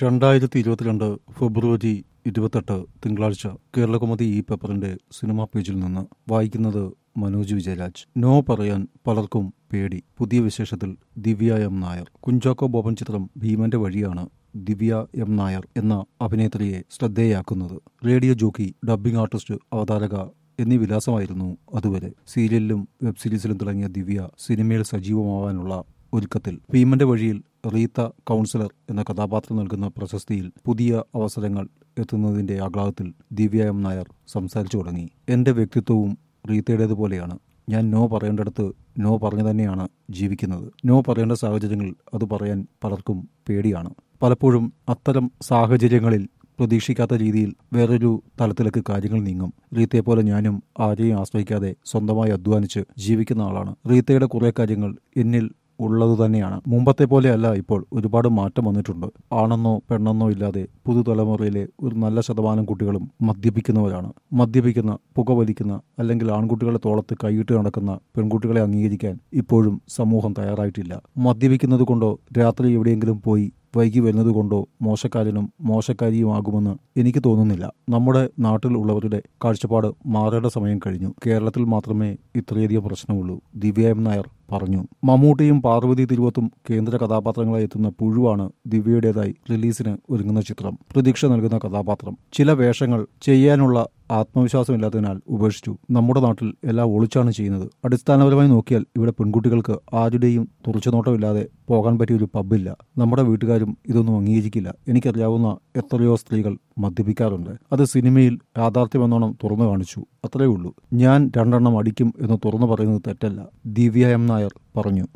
രണ്ടായിരത്തി ഇരുപത്തിരണ്ട് ഫെബ്രുവരി ഇരുപത്തെട്ട് തിങ്കളാഴ്ച കേരളകൗമുദി ഈ പേപ്പറിന്റെ സിനിമാ പേജിൽ നിന്ന് വായിക്കുന്നത് മനോജ് വിജയരാജ് നോ പറയാൻ പലർക്കും പേടി പുതിയ വിശേഷത്തിൽ ദിവ്യ എം നായർ കുഞ്ചാക്കോ ബോബൻ ചിത്രം ഭീമന്റെ വഴിയാണ് ദിവ്യ എം നായർ എന്ന അഭിനേത്രിയെ ശ്രദ്ധേയാക്കുന്നത് റേഡിയോ ജോക്കി ഡബ്ബിംഗ് ആർട്ടിസ്റ്റ് അവതാരക എന്നീ വിലാസമായിരുന്നു അതുവരെ സീരിയലിലും വെബ് സീരീസിലും തുടങ്ങിയ ദിവ്യ സിനിമയിൽ സജീവമാവാനുള്ള ഒരുക്കത്തിൽ ഭീമന്റെ വഴിയിൽ റീത്ത കൗൺസിലർ എന്ന കഥാപാത്രം നൽകുന്ന പ്രശസ്തിയിൽ പുതിയ അവസരങ്ങൾ എത്തുന്നതിന്റെ ആഹ്ലാദത്തിൽ ദിവ്യ എം നായർ സംസാരിച്ചു തുടങ്ങി എന്റെ വ്യക്തിത്വവും റീത്തയുടേതുപോലെയാണ് ഞാൻ നോ പറയേണ്ടടുത്ത് നോ പറഞ്ഞു തന്നെയാണ് ജീവിക്കുന്നത് നോ പറയേണ്ട സാഹചര്യങ്ങളിൽ അത് പറയാൻ പലർക്കും പേടിയാണ് പലപ്പോഴും അത്തരം സാഹചര്യങ്ങളിൽ പ്രതീക്ഷിക്കാത്ത രീതിയിൽ വേറൊരു തലത്തിലേക്ക് കാര്യങ്ങൾ നീങ്ങും റീത്തയെ പോലെ ഞാനും ആരെയും ആശ്രയിക്കാതെ സ്വന്തമായി അധ്വാനിച്ച് ജീവിക്കുന്ന ആളാണ് റീത്തയുടെ കുറെ കാര്യങ്ങൾ എന്നിൽ ഉള്ളത് തന്നെയാണ് മുമ്പത്തെ പോലെയല്ല ഇപ്പോൾ ഒരുപാട് മാറ്റം വന്നിട്ടുണ്ട് ആണെന്നോ പെണ്ണെന്നോ ഇല്ലാതെ പുതുതലമുറയിലെ ഒരു നല്ല ശതമാനം കുട്ടികളും മദ്യപിക്കുന്നവരാണ് മദ്യപിക്കുന്ന പുകവലിക്കുന്ന അല്ലെങ്കിൽ ആൺകുട്ടികളെ തോളത്ത് കൈയിട്ട് നടക്കുന്ന പെൺകുട്ടികളെ അംഗീകരിക്കാൻ ഇപ്പോഴും സമൂഹം തയ്യാറായിട്ടില്ല മദ്യപിക്കുന്നത് കൊണ്ടോ രാത്രി എവിടെയെങ്കിലും പോയി വൈകി വരുന്നതുകൊണ്ടോ മോശക്കാരനും മോശക്കാരിയുമാകുമെന്ന് എനിക്ക് തോന്നുന്നില്ല നമ്മുടെ നാട്ടിൽ ഉള്ളവരുടെ കാഴ്ചപ്പാട് മാറേണ്ട സമയം കഴിഞ്ഞു കേരളത്തിൽ മാത്രമേ ഇത്രയധികം പ്രശ്നമുള്ളൂ ദിവ്യ എം നായർ പറഞ്ഞു മമ്മൂട്ടിയും പാർവതി തിരുവത്തും കേന്ദ്ര കഥാപാത്രങ്ങളായി എത്തുന്ന പുഴുവാണ് ദിവ്യയുടേതായി റിലീസിന് ഒരുങ്ങുന്ന ചിത്രം പ്രതീക്ഷ നൽകുന്ന കഥാപാത്രം ചില വേഷങ്ങൾ ചെയ്യാനുള്ള ആത്മവിശ്വാസമില്ലാത്തതിനാൽ ഉപേക്ഷിച്ചു നമ്മുടെ നാട്ടിൽ എല്ലാം ഒളിച്ചാണ് ചെയ്യുന്നത് അടിസ്ഥാനപരമായി നോക്കിയാൽ ഇവിടെ പെൺകുട്ടികൾക്ക് ആരുടെയും തുറച്ചുനോട്ടമില്ലാതെ പോകാൻ പറ്റിയ ഒരു പബ്ബില്ല നമ്മുടെ വീട്ടുകാരും ഇതൊന്നും അംഗീകരിക്കില്ല എനിക്കറിയാവുന്ന എത്രയോ സ്ത്രീകൾ മദ്യപിക്കാറുണ്ട് അത് സിനിമയിൽ യാഥാർത്ഥ്യമെന്നോണം തുറന്നു കാണിച്ചു അത്രയേ ഉള്ളൂ ഞാൻ രണ്ടെണ്ണം അടിക്കും എന്ന് തുറന്നു പറയുന്നത് തെറ്റല്ല ദിവ്യ എം നായർ പറഞ്ഞു